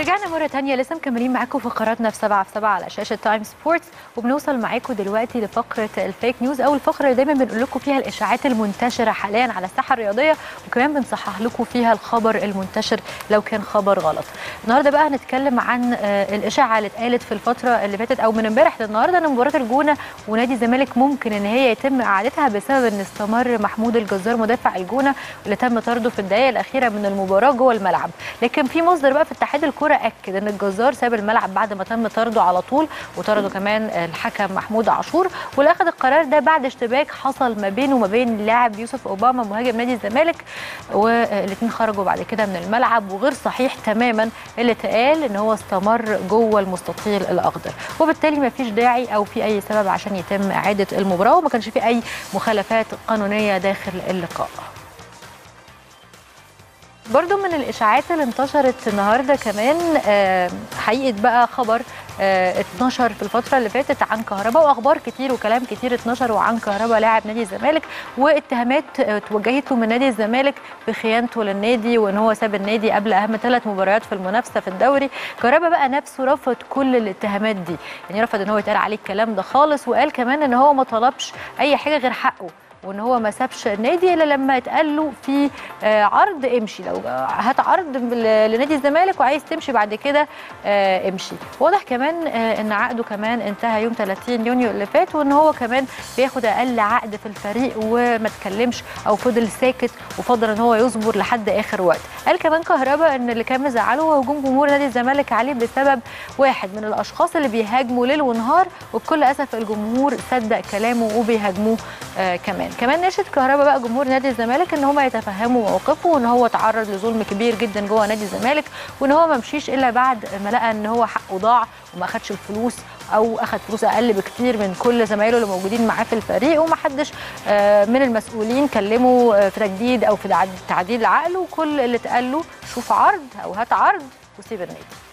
رجعنا مرة تانية لسه مكملين معاكم فقراتنا في سبعة في سبعة على شاشة تايم سبورتس وبنوصل معاكم دلوقتي لفقرة الفيك نيوز أو الفقرة اللي دايما بنقول لكم فيها الإشاعات المنتشرة حاليا على الساحة الرياضية وكمان بنصحح لكم فيها الخبر المنتشر لو كان خبر غلط. النهارده بقى هنتكلم عن آه، الإشاعة اللي اتقالت في الفترة اللي فاتت أو من امبارح للنهارده إن مباراة الجونة ونادي الزمالك ممكن إن هي يتم إعادتها بسبب إن استمر محمود الجزار مدافع الجونة اللي تم طرده في الدقائق الأخيرة من المباراة جوه الملعب. لكن في مصدر بقى في اتحاد الكرة أكد إن الجزار ساب الملعب بعد ما تم طرده على طول وطرده كمان الحكم محمود عاشور واللي أخذ القرار ده بعد اشتباك حصل ما بينه وما بين اللاعب يوسف أوباما مهاجم نادي الزمالك والاثنين خرجوا بعد كده من الملعب وغير صحيح تماما اللي اتقال ان هو استمر جوه المستطيل الاخضر وبالتالي ما فيش داعي او في اي سبب عشان يتم اعاده المباراه وما كانش في اي مخالفات قانونيه داخل اللقاء برضو من الاشاعات اللي انتشرت النهارده كمان آه، حقيقه بقى خبر آه، اتنشر في الفتره اللي فاتت عن كهربا واخبار كتير وكلام كتير اتنشروا عن كهربا لاعب نادي الزمالك واتهامات آه، اتوجهت له من نادي الزمالك بخيانته للنادي وان هو ساب النادي قبل اهم ثلاث مباريات في المنافسه في الدوري كهربا بقى نفسه رفض كل الاتهامات دي يعني رفض ان هو يتقال عليه الكلام ده خالص وقال كمان ان هو ما طلبش اي حاجه غير حقه وان هو ما سابش النادي الا لما اتقال له في آه، عرض امشي لو هات عرض ل- لنادي الزمالك وعايز تمشي بعد كده آه، امشي واضح كمان آه، ان عقده كمان انتهى يوم 30 يونيو اللي فات وان هو كمان بياخد اقل عقد في الفريق وما اتكلمش او فضل ساكت وفضل ان هو يصبر لحد اخر وقت قال كمان كهربا ان اللي كان مزعله هو هجوم جمهور نادي الزمالك عليه بسبب واحد من الاشخاص اللي بيهاجموا ليل ونهار وبكل اسف الجمهور صدق كلامه وبيهاجموه آه كمان كمان نشد كهربا بقى جمهور نادي الزمالك ان هم يتفهموا موقفه وان هو تعرض لظلم كبير جدا جوه نادي الزمالك وان هو ما مشيش الا بعد ما لقى ان هو حقه ضاع وما اخدش الفلوس او اخد فلوس اقل بكتير من كل زمايله اللي موجودين معاه في الفريق ومحدش آه، من المسؤولين كلمه آه، في تجديد او في تعد- تعديل عقله وكل اللي اتقال له شوف عرض او هات عرض وسيب النادي